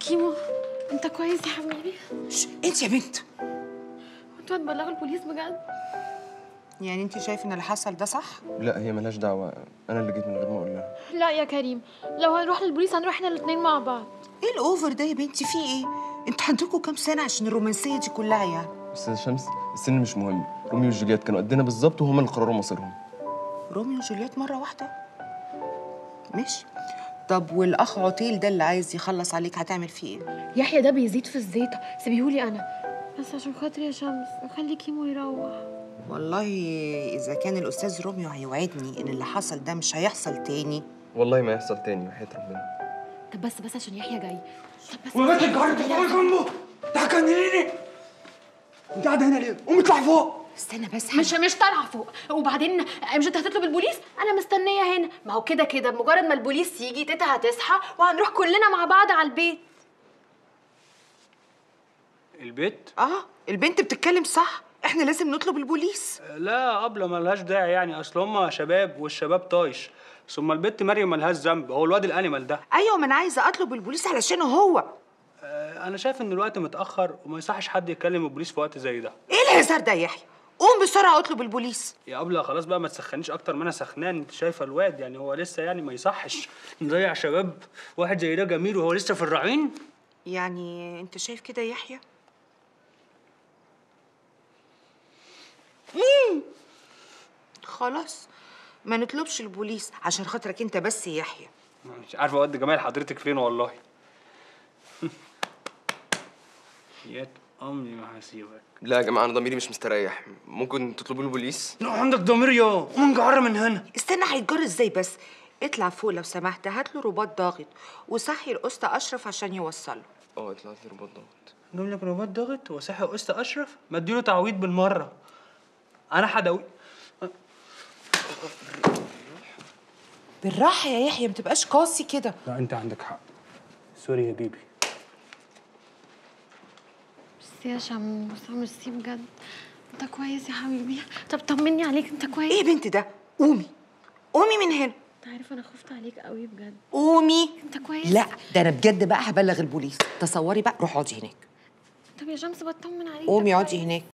كيمو انت كويس يا حبيبي شش، انت يا بنت انتوا هتبلغوا البوليس بجد يعني انت شايف ان اللي حصل ده صح لا هي ملهاش دعوة أنا اللي جيت من غير ما أقول لها لا يا كريم لو هنروح للبوليس هنروح احنا الاتنين مع بعض ايه الاوفر ده يا بنتي في ايه انتوا عندكم كام سنه عشان الرومانسيه دي كلها يعني أستاذ شمس السن مش مهم روميو وجولييت كانوا قدنا بالظبط وهما اللي قرروا مصيرهم روميو وجولييت مره واحده ماشي طب والاخ عطيل ده اللي عايز يخلص عليك هتعمل فيه ايه يحيى ده بيزيد في الزيطه سيبيهولي انا بس عشان خاطري يا شمس خلي كيمو يروح والله اذا كان الاستاذ روميو هيوعدني ان اللي حصل ده مش هيحصل تاني والله ما يحصل تاني وحياة ربنا طب بس بس عشان يحيى جاي طب بس وما ترجعي تقعدي جنبه ده هتجننيني انت قاعده هنا ليه؟ قومي اطلعي فوق استنى بس مش مش طالعه فوق وبعدين مش انت هتطلب البوليس انا مستنيه هنا ما هو كده كده بمجرد ما البوليس يجي تيتا هتصحى وهنروح كلنا مع بعض على البيت البيت؟ اه البنت بتتكلم صح احنا لازم نطلب البوليس لا أبلة ملهاش داعي يعني أصل هما شباب والشباب طايش ثم البت مريم ملهاش ذنب هو الواد الأنيمال ده ايوه ما انا عايزه اطلب البوليس علشانه هو آه، أنا شايف إن الوقت متأخر وما يصحش حد يكلم البوليس في وقت زي ده ايه الهزار ده يا يحيى قوم بسرعه اطلب البوليس يا أبلة خلاص بقى ما تسخنيش أكتر ما أنا سخنان أنت شايفة الواد يعني هو لسه يعني ما يصحش نضيع شباب واحد زي ده جميل وهو لسه في الرعين يعني انت شايف كده يا يحيى مم. خلاص ما نطلبش البوليس عشان خاطرك انت بس يا يحيى مش عارف أودي جمال حضرتك فين والله يا أمي ما هسيبك لا يا جماعة أنا ضميري مش مستريح ممكن تطلبوا له البوليس لو عندك ضمير يا قوم نجعر من هنا استنى هيتجر ازاي بس اطلع فوق لو سمحت هات له رباط ضاغط وصحي القسط اشرف عشان يوصله اه طلعت لي رباط ضغط جاب لك رباط ضغط وصحي قسط اشرف ما اديله تعويض بالمره انا حدوي بالراحه يا يحيى ما تبقاش قاسي كده لا انت عندك حق سوري يا بيبي ميرسي يا شمس ميرسي بجد انت كويس يا حبيبي طب طمني عليك انت كويس ايه يا بنت ده قومي قومي من هنا انت عارف انا خفت عليك قوي بجد قومي انت كويس لا ده انا بجد بقى هبلغ البوليس تصوري بقى روحي اقعدي هناك طب يا شمس بطمن عليك قومي أنت اقعدي كويس؟ هناك